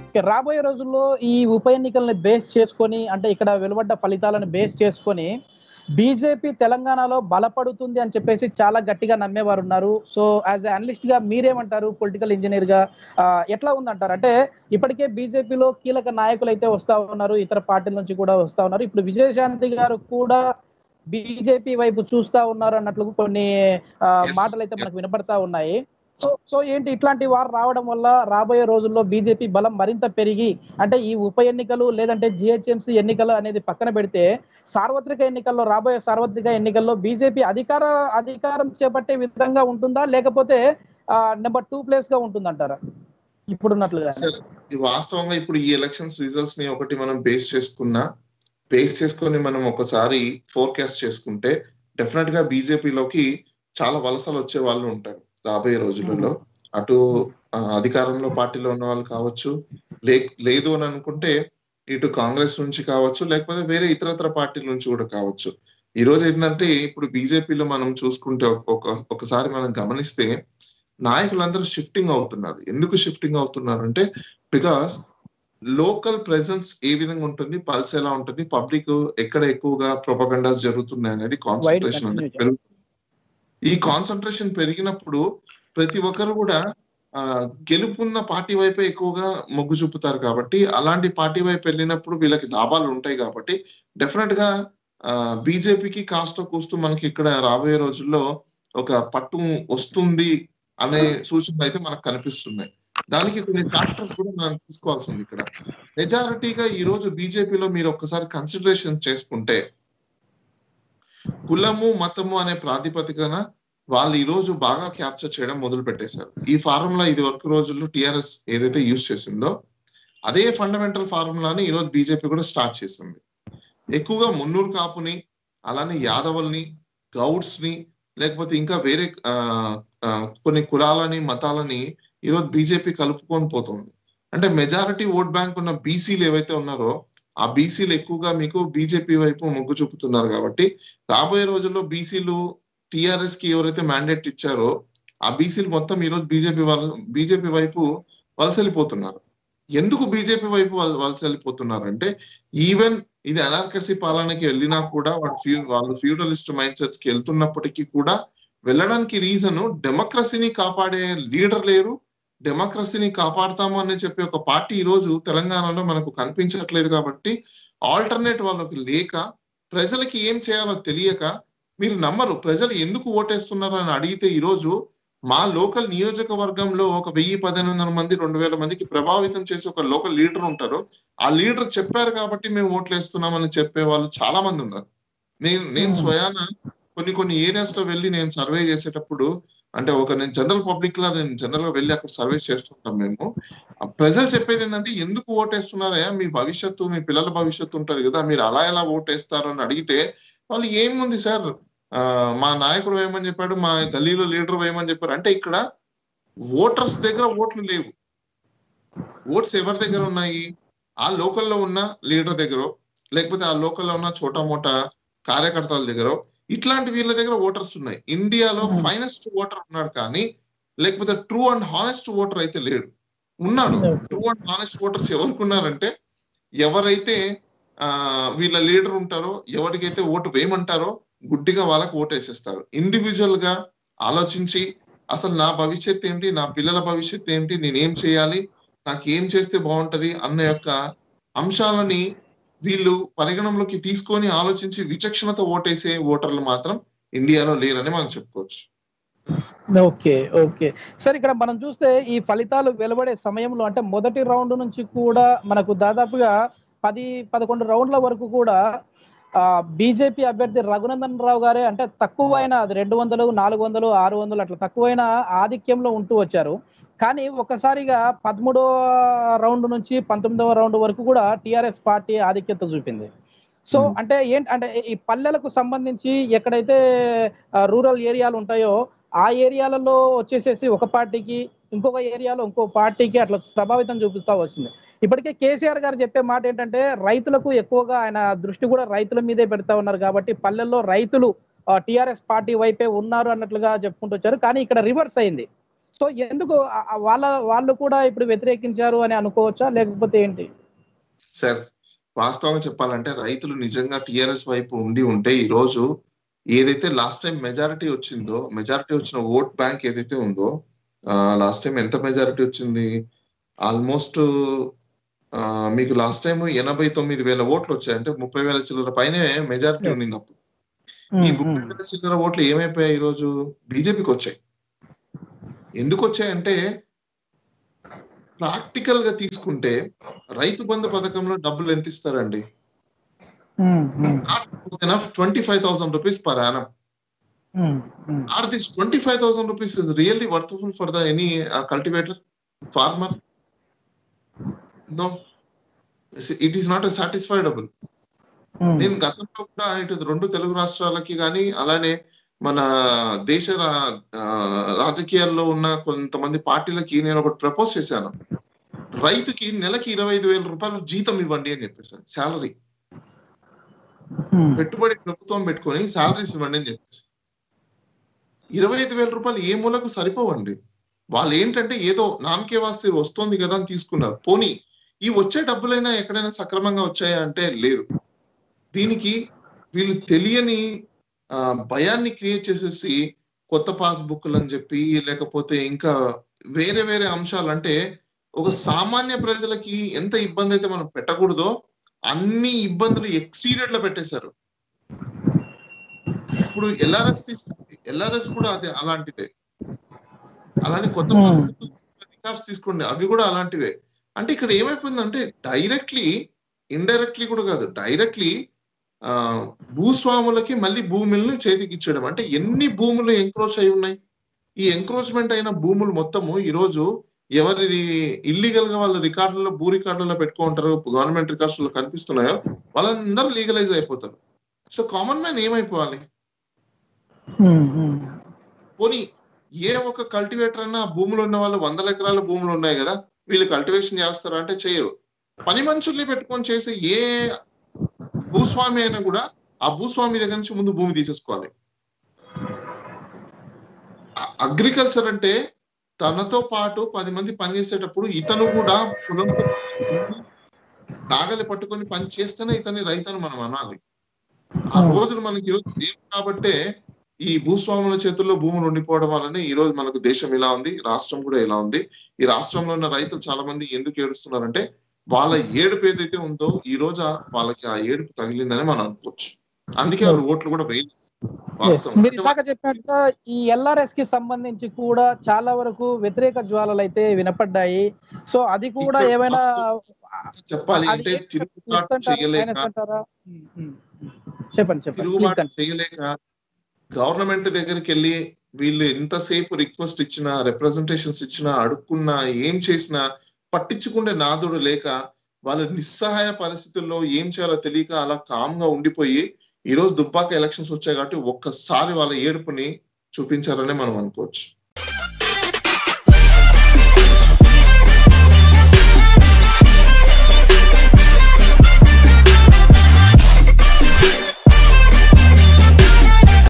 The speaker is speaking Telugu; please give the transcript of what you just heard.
ఇక రాబోయే రోజుల్లో ఈ ఉప ఎన్నికల్ని బేస్ చేసుకొని అంటే ఇక్కడ వెలువడ్డ ఫలితాలను బేస్ చేసుకొని బీజేపీ తెలంగాణలో బలపడుతుంది అని చెప్పేసి చాలా గట్టిగా నమ్మేవారు ఉన్నారు సో యాజ్ ఎ అనలిస్ట్ గా మీరేమంటారు పొలిటికల్ ఇంజనీర్ గా ఆ, ఎట్లా ఉందంటారు అంటే ఇప్పటికే బీజేపీలో కీలక నాయకులు అయితే వస్తా ఉన్నారు ఇతర పార్టీల నుంచి కూడా వస్తా ఉన్నారు ఇప్పుడు విజయశాంతి గారు కూడా బీజేపీ వైపు చూస్తా ఉన్నారు అన్నట్లు కొన్ని ఆ, Yes, మాటలు అయితే మనకు yes. వినపడతా ఉన్నాయి సో సో ఏంటి ఇట్లాంటి వారు రావడం వల్ల రాబోయే రోజుల్లో బీజేపీ బలం మరింత పెరిగి అంటే ఈ ఉప ఎన్నికలు లేదంటే జిహెచ్ఎంసీ ఎన్నికలు అనేది పక్కన పెడితే సార్వత్రిక ఎన్నికల్లో రాబోయే సార్వత్రిక ఎన్నికల్లో బీజేపీ అధికార అధికారం చేపట్టే విధంగా ఉంటుందా లేకపోతే నెంబర్ టూ ప్లేస్ గా ఉంటుందంటారా ఇప్పుడున్నట్లుగా సరే, ఇది వాస్తవంగా ఇప్పుడు ఈ ఎలక్షన్స్ రిజల్ట్స్ ని ఒకటి మనం బేస్ చేసుకున్నా బేస్ చేసుకొని మనం ఒకసారి ఫోర్కాస్ట్ చేసుకుంటే డెఫినెట్ గా బీజేపీలోకి చాలా వలసలు వచ్చే వాళ్ళు ఉంటారు రాబోయే రోజులలో అటు ఆ, అధికారంలో పార్టీలో ఉన్న వాళ్ళు కావచ్చు లే లేదు అని అనుకుంటే ఇటు కాంగ్రెస్ నుంచి కావచ్చు లేకపోతే వేరే ఇతరత్ర పార్టీల నుంచి కూడా కావచ్చు ఈ రోజు ఏంటంటే ఇప్పుడు బీజేపీలో మనం చూసుకుంటే ఒక- ఒక ఒకసారి మనం గమనిస్తే నాయకులందరూ షిఫ్టింగ్ అవుతున్నారు ఎందుకు షిఫ్టింగ్ అవుతున్నారు అంటే బికాస్ లోకల్ ప్రెసెన్స్ ఏ విధంగా ఉంటుంది పల్స్ ఎలా ఉంటుంది పబ్లిక్ ఎక్కడ ఎక్కువగా ప్రొపగండాస్ జరుగుతున్నాయి అనేది కాన్సన్ట్రేషన్ అనేది continue పెరుగుతుంది ఈ కాన్సన్ట్రేషన్ పెరిగినప్పుడు ప్రతి ఒక్కరు కూడా ఆ, గెలుపున్న పార్టీ వైపే ఎక్కువగా మొగ్గు చూపుతారు కాబట్టి అలాంటి పార్టీ వైపు వెళ్ళినప్పుడు వీళ్ళకి లాభాలు ఉంటాయి కాబట్టి డెఫినెట్ గా బీజేపీకి కాస్త కూస్తూ మనకి ఇక్కడ రాబోయే రోజుల్లో ఒక పట్టు వస్తుంది అనే సూచనలు అయితే మనకు కనిపిస్తున్నాయి దానికి కొన్ని ఫ్యాక్టర్స్ కూడా మనం తీసుకోవాల్సింది ఇక్కడ మెజారిటీగా ఈ రోజు బీజేపీలో మీరు ఒక్కసారి కన్సిడరేషన్ చేసుకుంటే కులము మతము అనే ప్రాతిపదికన వాళ్ళు ఈ రోజు బాగా క్యాప్చర్ చేయడం మొదలు పెట్టేశారు ఈ ఫార్ములా ఇది వరకు రోజుల్లో టిఆర్ఎస్ ఏదైతే యూజ్ చేసిందో అదే ఫండమెంటల్ ఫార్ములాని ఈ రోజు బీజేపీ కూడా స్టార్ట్ చేసింది ఎక్కువగా మున్నూరు కాపుని అలానే యాదవుల్ని గౌడ్స్ ని లేకపోతే ఇంకా వేరే ఆ, ఆ, కొన్ని కులాలని మతాలని ఈరోజు బీజేపీ కలుపుకొని పోతుంది అంటే మెజారిటీ ఓట్ బ్యాంక్ ఉన్న బీసీలు ఏవైతే ఉన్నారో ఆ బీసీలు ఎక్కువగా మీకు బీజేపీ వైపు మొగ్గు చూపుతున్నారు కాబట్టి రాబోయే రోజుల్లో బీసీలు టిఆర్ఎస్ కి ఎవరైతే మ్యాండేట్ ఇచ్చారో ఆ బీసీలు మొత్తం ఈరోజు బీజేపీ వాళ్ళ బీజేపీ వైపు వలసెళ్ళిపోతున్నారు ఎందుకు బీజేపీ వైపు వాళ్ళు వలస వెళ్ళిపోతున్నారంటే ఈవెన్ ఇది అనార్కసీ పాలనకి వెళ్ళినా కూడా వాళ్ళు ఫ్యూ వాళ్ళు ఫ్యూడలిస్ట్ మైండ్ సెట్స్ కి వెళ్తున్నప్పటికీ కూడా వెళ్ళడానికి రీజన్ డెమోక్రసీని కాపాడే లీడర్ లేరు డెమోక్రసీని కాపాడతాము అని చెప్పి ఒక పార్టీ ఈ రోజు తెలంగాణలో మనకు కనిపించట్లేదు కాబట్టి ఆల్టర్నేట్ వాళ్ళకి లేక ప్రజలకి ఏం చేయాలో తెలియక మీరు నమ్మరు ప్రజలు ఎందుకు ఓటేస్తున్నారు అని అడిగితే ఈ రోజు మా లోకల్ నియోజకవర్గంలో ఒక వెయ్యి పదిహేను వందల మంది రెండు వేల మందికి ప్రభావితం చేసి ఒక లోకల్ లీడర్ ఉంటారు ఆ లీడర్ చెప్పారు కాబట్టి మేము ఓట్లు వేస్తున్నామని చెప్పే వాళ్ళు చాలా మంది ఉన్నారు నేను నేను Hmm. స్వయాన కొన్ని కొన్ని ఏరియాస్ లో వెళ్ళి నేను సర్వే చేసేటప్పుడు అంటే ఒక నేను జనరల్ పబ్లిక్ లా నేను జనరల్ గా వెళ్ళి అక్కడ సర్వే చేస్తుంటాం మేము ఆ ప్రజలు చెప్పేది ఏంటంటే ఎందుకు ఓటేస్తున్నారయ్యా మీ భవిష్యత్తు మీ పిల్లల భవిష్యత్తు ఉంటది కదా మీరు అలా ఎలా ఓటేస్తారు అని అడిగితే వాళ్ళు ఏముంది సార్ ఆ, మా నాయకుడు వేయమని చెప్పాడు మా గల్లీలో లీడర్ వేయమని చెప్పారు అంటే ఇక్కడ ఓటర్స్ దగ్గర ఓట్లు లేవు ఓట్స్ ఎవరి దగ్గర ఉన్నాయి ఆ లోకల్లో ఉన్న లీడర్ దగ్గర లేకపోతే ఆ లోకల్లో ఉన్న చోటా మోటా కార్యకర్తల దగ్గర ఇట్లాంటి వీళ్ళ దగ్గర ఓటర్స్ ఉన్నాయి ఇండియాలో Hmm. ఫైనెస్ట్ ఓటర్ ఉన్నాడు కానీ లేకపోతే ట్రూ అండ్ హానెస్ట్ ఓటర్ అయితే లేడు ఉన్నాడు Okay. True and honest voters ఎవరికి ఉన్నారంటే ఎవరైతే ఆ వీళ్ళ లీడర్ ఉంటారో ఎవరికైతే ఓటు వేయమంటారో గుడ్డిగా వాళ్ళకి ఓటు వేసేస్తారు ఇండివిజువల్ గా ఆలోచించి అసలు నా భవిష్యత్ ఏంటి నా పిల్లల భవిష్యత్ ఏంటి నేనేం చేయాలి నాకు ఏం చేస్తే బాగుంటది అన్న యొక్క అంశాలని వీళ్ళు పరిగణంలోకి తీసుకొని ఆలోచించి విచక్షణతో ఓటేసే ఓటర్లు మాత్రం ఇండియాలో లేరని మనం చెప్పుకోవచ్చు ఓకే ఓకే సార్ ఇక్కడ మనం చూస్తే ఈ ఫలితాలు వెలువడే సమయంలో అంటే మొదటి రౌండ్ నుంచి కూడా మనకు దాదాపుగా పది పదకొండు రౌండ్ల వరకు కూడా బీజేపీ అభ్యర్థి రఘునందన్ రావు గారే అంటే తక్కువైన అది రెండు వందలు నాలుగు వందలు ఆరు వందలు అట్లా తక్కువైన ఆధిక్యంలో ఉంటూ వచ్చారు కానీ ఒక్కసారిగా పదమూడవ రౌండ్ నుంచి పంతొమ్మిదవ రౌండ్ వరకు కూడా టిఆర్ఎస్ పార్టీ ఆధిక్యత చూపింది సో Hmm. అంటే ఏంటి అంటే ఈ పల్లెలకు సంబంధించి ఎక్కడైతే రూరల్ ఏరియాలు ఉంటాయో ఆ ఏరియాలలో వచ్చేసేసి ఒక పార్టీకి ఇంకొక ఏరియాలో ఇంకో పార్టీకి అట్లా ప్రభావితం చూపిస్తా వచ్చింది ఇప్పటికే కేసీఆర్ గారు చెప్పే మాట ఏంటంటే రైతులకు ఎక్కువగా ఆయన దృష్టి కూడా రైతుల మీదే పెడతా ఉన్నారు కాబట్టి పల్లెల్లో రైతులు టిఆర్ఎస్ పార్టీ వైపే ఉన్నారు అన్నట్లుగా చెప్పుకుంటూ వచ్చారు కానీ ఇక్కడ రివర్స్ అయింది సో ఎందుకు ఆ- ఆ వాళ్ళ వాళ్ళు కూడా ఇప్పుడు వ్యతిరేకించారు అని అనుకోవచ్చా లేకపోతే ఏంటి సార్ వాస్తవంగా చెప్పాలంటే రైతులు నిజంగా టిఆర్ఎస్ వైపు ఉండి ఉంటే ఈ రోజు ఏదైతే లాస్ట్ టైం మెజారిటీ వచ్చిందో మెజారిటీ వచ్చిన ఓట్ బ్యాంక్ ఏదైతే ఉందో లాస్ట్ టైం ఎంత మెజారిటీ వచ్చింది ఆల్మోస్ట్ మీకు లాస్ట్ టైం ఎనభై తొమ్మిది వేల ఓట్లు వచ్చాయి అంటే ముప్పై వేల చిల్లర పైనే మెజారిటీ ఉండింది అప్పుడు ఈ ఉమ్, ముప్పై ఉమ్, వేల చిల్లర ఓట్లు ఏమైపోయాయి ఈ రోజు బీజేపీకి వచ్చాయి ఎందుకు వచ్చాయంటే ప్రాక్టికల్ గా తీసుకుంటే రైతు బంధు పథకంలో డబ్బులు ఎంత ఇస్తారండి um, um, twenty five thousand rupees per annum um, um. Are this twenty five thousand rupees is really worthful for the any cultivator farmer no it is not satisfiedable um, నేను గతంలో కూడా ఇటు రెండు తెలుగు రాష్ట్రాలకి కానీ అలానే మన దేశ రా- ఆ, రాజకీయాల్లో ఉన్న కొంతమంది పార్టీలకి నేను ఒకటి ప్రపోజ్ చేశాను రైతుకి నెలకి ఇరవై ఐదు వేల రూపాయలు జీతం ఇవ్వండి అని చెప్పేసాను శాలరీ ఉమ్, పెట్టుబడి ప్రభుత్వం పెట్టుకొని శాలరీస్ ఇవ్వండి అని చెప్పేసి ఇరవై ఐదు వేల రూపాయలు ఏ మూలకు సరిపోవండి వాళ్ళు ఏంటంటే ఏదో నామకే వాస్తే వస్తోంది కదా అని తీసుకున్నారు పోనీ ఈ వచ్చే డబ్బులైనా ఎక్కడైనా సక్రమంగా వచ్చాయా అంటే లేదు దీనికి వీళ్ళు తెలియని ఆ, భయాన్ని క్రియేట్ చేసేసి కొత్త పాస్బుక్లు అని చెప్పి లేకపోతే ఇంకా వేరే వేరే అంశాలు అంటే ఒక సామాన్య ప్రజలకి ఎంత ఇబ్బంది అయితే మనం పెట్టకూడదో అన్ని ఇబ్బందులు ఎక్సీడెడ్ లో పెట్టేశారు ఇప్పుడు ఎల్ఆర్ఎస్ తీసుకోండి ఎల్ఆర్ఎస్ కూడా అదే అలాంటిదే అలానే కొత్త Hmm. రికార్డ్స్ తీసుకోండి అవి కూడా అలాంటివే అంటే ఇక్కడ ఏమైపోయిందంటే డైరెక్ట్లీ ఇండైరెక్ట్లీ కూడా కాదు డైరెక్ట్లీ ఆ భూస్వాములకి మళ్ళీ భూములను చేతికి ఇచ్చేయడం అంటే ఎన్ని భూములు ఎంక్రోచ్ అయి ఉన్నాయి ఈ ఎంక్రోచ్మెంట్ అయిన భూములు మొత్తము ఈ రోజు ఎవరి ఇల్లీగల్ గా వాళ్ళ రికార్డులలో భూ రికార్డులలో పెట్టుకుంటారో గవర్నమెంట్ రికార్డ్స్ లో కనిపిస్తున్నాయో వాళ్ళందరూ లీగలైజ్ అయిపోతారు సో కామన్ మ్యాన్ ఏమైపోవాలి ఉమ్, ఉమ్. పోనీ ఏ ఒక కల్టివేటర్ అన్నా ఆ భూములు ఉన్న వాళ్ళు వందల ఎకరాల భూములు ఉన్నాయి కదా వీళ్ళు కల్టివేషన్ చేస్తారా అంటే చేయరు పని మనుషుల్ని పెట్టుకొని చేసే ఏ భూస్వామి అయినా కూడా ఆ భూస్వామి దగ్గర నుంచి ముందు భూమి తీసేసుకోవాలి అగ్రికల్చర్ అంటే తనతో పాటు పది మంది పనిచేసేటప్పుడు ఇతను కూడా పొలంలో నాగలి పట్టుకొని పని చేస్తేనే ఇతని రైతు మనం అనాలి ఆ రోజులు మనకి ఈరోజు లేవు కాబట్టే ఈ భూస్వాముల చేతుల్లో భూములు ఉండిపోవడం వల్లనే ఈ రోజు మనకు దేశం ఇలా ఉంది రాష్ట్రం కూడా ఇలా ఉంది ఈ రాష్ట్రంలో ఉన్న రైతులు చాలా మంది ఎందుకు ఏడుస్తున్నారంటే వాళ్ళ ఏడుపు ఏదైతే ఉందో ఈ రోజు ఆ- వాళ్ళకి ఆ ఏడుపు తగిలిందని మనం అనుకోవచ్చు అందుకే వాళ్ళు ఓట్లు కూడా వేయలేదు Yes. వాస్తవం మీరు అంటే ఇందాక చెప్పినట్టుగా ఈ ఎల్ఆర్ఎస్ కి సంబంధించి కూడా చాలా వరకు వ్యతిరేక జ్వాలలు అయితే వినపడ్డాయి సో అది కూడా ఇక్కడ ఏమైనా చెప్పాలి అది అంటే ఏం తిరుగుబాటు plus అంటారా, చేయలేక minus అంటారా? ఉమ్, ఉమ్, ఉమ్. చెప్పండి చెప్పండి Please తిరుగుబాటు continue. చేయలేక గవర్నమెంట్ దగ్గరికి వెళ్ళి వీళ్ళు ఎంతసేపు రిక్వెస్ట్ ఇచ్చినా రిప్రజెంటేషన్స్ ఇచ్చినా అడుక్కున్నా ఏం చేసినా పట్టించుకునే నాదుడు లేక వాళ్ళు నిస్సహాయ పరిస్థితుల్లో ఏం చేయాలో తెలియక అలా కామ్ గా ఉండిపోయి ఈ రోజు దుబ్బాక ఎలక్షన్స్ వచ్చాయి కాబట్టి ఒక్కసారి వాళ్ళ ఏడుపుని చూపించారనే మనం అనుకోవచ్చు